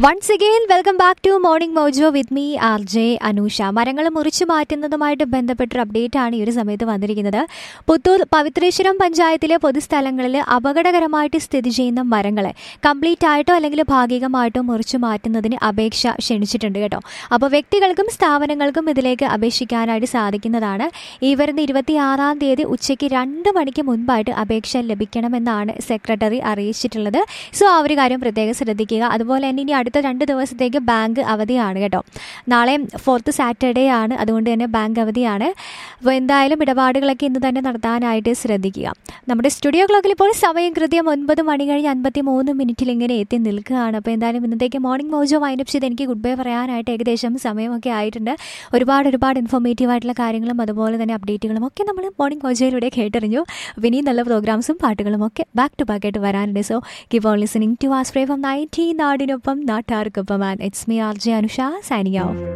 once again welcome back to morning mojo with me R J Anusha മരങ്ങൾ മുറിച്ചു മാറ്റുന്നതുമായിട്ട് ബന്ധപ്പെട്ടൊരു update ആണ് ഈ ഒരു സമയത്ത് വന്നിരിക്കുന്നത് പുത്തൂർ പവിത്രേശ്വരം പഞ്ചായത്തിലെ പൊതുസ്ഥലങ്ങളിൽ അപകടകരമായിട്ട് സ്ഥിതി ചെയ്യുന്ന മരങ്ങളെ കംപ്ലീറ്റ് ആയിട്ടോ അല്ലെങ്കിൽ ഭാഗികമായിട്ടോ മുറിച്ചു മാറ്റുന്നതിന് അപേക്ഷ ക്ഷണിച്ചിട്ടുണ്ട് കേട്ടോ അപ്പോൾ വ്യക്തികൾക്കും സ്ഥാപനങ്ങൾക്കും ഇതിലേക്ക് അപേക്ഷിക്കാനായിട്ട് സാധിക്കുന്നതാണ് ഈ വരുന്ന ഇരുപത്തിയാറാം തീയതി ഉച്ചയ്ക്ക് രണ്ട് മണിക്ക് മുൻപായിട്ട് അപേക്ഷ ലഭിക്കണമെന്നാണ് സെക്രട്ടറി അറിയിച്ചിട്ടുള്ളത് സോ ആ ഒരു കാര്യം പ്രത്യേകം ശ്രദ്ധിക്കുക അതുപോലെ തന്നെ ഇനി അടുത്ത രണ്ട് ദിവസത്തേക്ക് ബാങ്ക് അവധിയാണ് കേട്ടോ നാളെ ഫോർത്ത് സാറ്റർഡേ ആണ് അതുകൊണ്ട് തന്നെ ബാങ്ക് അവധിയാണ് അപ്പോൾ എന്തായാലും ഇടപാടുകളൊക്കെ ഇന്ന് തന്നെ നടത്താനായിട്ട് ശ്രദ്ധിക്കുക നമ്മുടെ സ്റ്റുഡിയോ ക്ലോക്കിൽ ഇപ്പോൾ സമയം കൃത്യം ഒൻപത് മണി കഴിഞ്ഞ് അൻപത്തി മൂന്ന് മിനിറ്റിൽ ഇങ്ങനെ എത്തി നിൽക്കുകയാണ് അപ്പോൾ എന്തായാലും ഇന്നത്തേക്ക് മോർണിംഗ് മോജോ വൈൻഡപ്പ് ചെയ്ത് എനിക്ക് ഗുഡ് ബൈ പറയാനായിട്ട് ഏകദേശം സമയമൊക്കെ ആയിട്ടുണ്ട് ഒരുപാട് ഒരുപാട് ഇൻഫോർമേറ്റീവ് ആയിട്ടുള്ള കാര്യങ്ങളും അതുപോലെ തന്നെ അപ്ഡേറ്റുകളും ഒക്കെ നമ്മൾ മോർണിംഗ് മോജോയിലൂടെ കേട്ടറിഞ്ഞു അപ്പോൾ ഇനിയും നല്ല പ്രോഗ്രാംസും പാട്ടുകളും ഒക്കെ ബാക്ക് ടു ബാക്ക് ആയിട്ട് വരാനുണ്ട് so keep on listening to ആസ്പ്രേ ഫ്രം നയൻറ്റി നാടിനൊപ്പം നാട്ടാർക്കൊപ്പം and it's me R J Anusha signing of